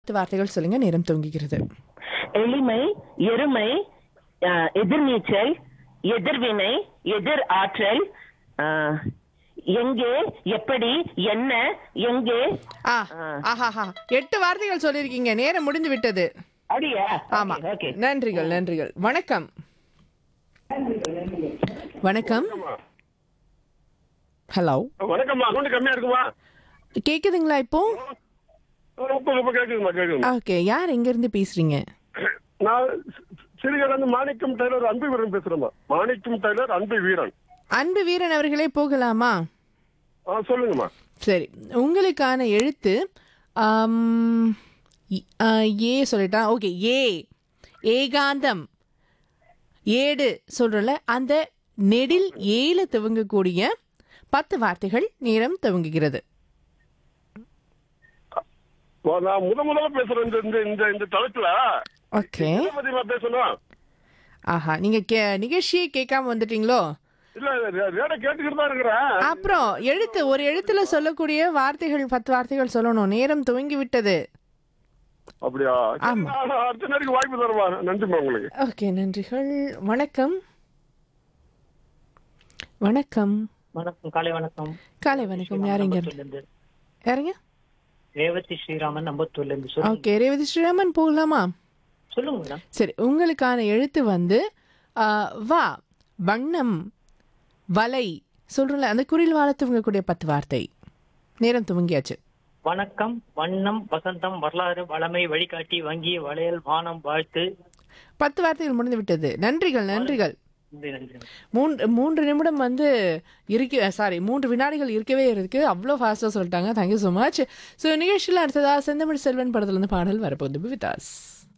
பத்து வார்த்தைகள் சொல்லுங்க நேரம் தொங்குகிறது எளிமை எருமை அஹ், எதிர்நீச்சல் எதிர்வினை எதிர் ஆற்றல் அஹ், எங்கே எப்படி என்ன எங்கே ஆ ஆஹாஹா எட்டு வார்த்தைகள் சொல்லியிருக்கீங்க நேரம் முடிந்து விட்டது அப்படியா ஆமா ஓகே நன்றிகள் நன்றிகள் வணக்கம் வணக்கம் ஹலோ வணக்கம்மா அக்கௌண்ட் கம்மியா இருக்குமா கேக்குதுங்களா இப்போ இப்ப இப்ப கேக்குதுமா கேக்குதுமா ஓகே யார் எங்க இருந்து பேசுறீங்க நான் சிறுகடந்து மாணிக்கம் டெய்லர் அன்பு வீரன் பேசுறேம்மா மாணிக்கம் டெய்லர் அன்பு வீரன் அன்பு வீரன் அவர்களே போகலாமா ஆ சொல்லுங்கம்மா சரி உங்களுக்கான எழுத்து ஆம், இ- ஆ, ஏ சொல்லிட்டா ஓகே ஏ ஏகாந்தம் ஏடு சொல்றல அந்த நெடில் ஏல துவங்கக்கூடிய பத்து வார்த்தைகள் நேரம் துவங்குகிறது ஓ, நான் முத முதல்ல பேசுறேன் இந்த இந்த இந்த இந்த தலைப்புல ஓகே எதை பத்திமா பேசணும் ஆஹா நீங்க கே நிகழ்ச்சியே கேட்காம வந்துட்டீங்களோ இல்ல ரே- ரேட கேட்டுக்கிட்டு தான் இருக்கிறேன் அப்புறம் எழுத்து ஒரு எழுத்துல சொல்லக்கூடிய வார்த்தைகள் பத்து வார்த்தைகள் சொல்லணும் நேரம் துவங்கி விட்டது அப்படியா சரி, நான் அடுத்த நேரத்துக்கு வாய்ப்பு தருமா நன்றிம்மா உங்களுக்கு ஓகே நன்றிகள் வணக்கம் வணக்கம் வணக்கம் காலை வணக்கம் காலை வணக்கம் யார் எங்க இருந்து? இருந்து யாருங்க ரேவதி ஸ்ரீராமன் நம்பத்தூர்ல இருந்து சொல்லுங்க ஓகே ரேவதி ஸ்ரீராமன் போகலாமா சொல்லுங்க மேடம் சரி உங்களுக்கான எழுத்து வந்து ஆ, வா வண்ணம் வலை சொல்றல அந்த குறில் வாழ துவங்கக்கூடிய பத்து வார்த்தை நேரம் துவங்கியாச்சு வணக்கம் வண்ணம் வசந்தம் வரலாறு வளமை வழிகாட்டி வங்கி வளையல் வானம் வாழ்த்து பத்து வார்த்தைகள் முடிந்து விட்டது நன்றிகள் நன்றிகள் நன்றி நன்றி மூன்று மூன்று நிமிடம் வந்து இருக்க சாரி மூன்று வினாடிகள் இருக்கவே இருக்கு அவ்வளோ ஃபாஸ்ட்டாக சொல்லிட்டாங்க தேங்க்யூ ஸோ மச் ஸோ நிகழ்ச்சியில் அடுத்ததா செந்தமிழ் செல்வன் படத்துல இருந்து பாடல் வரப்போகுது விதாஸ்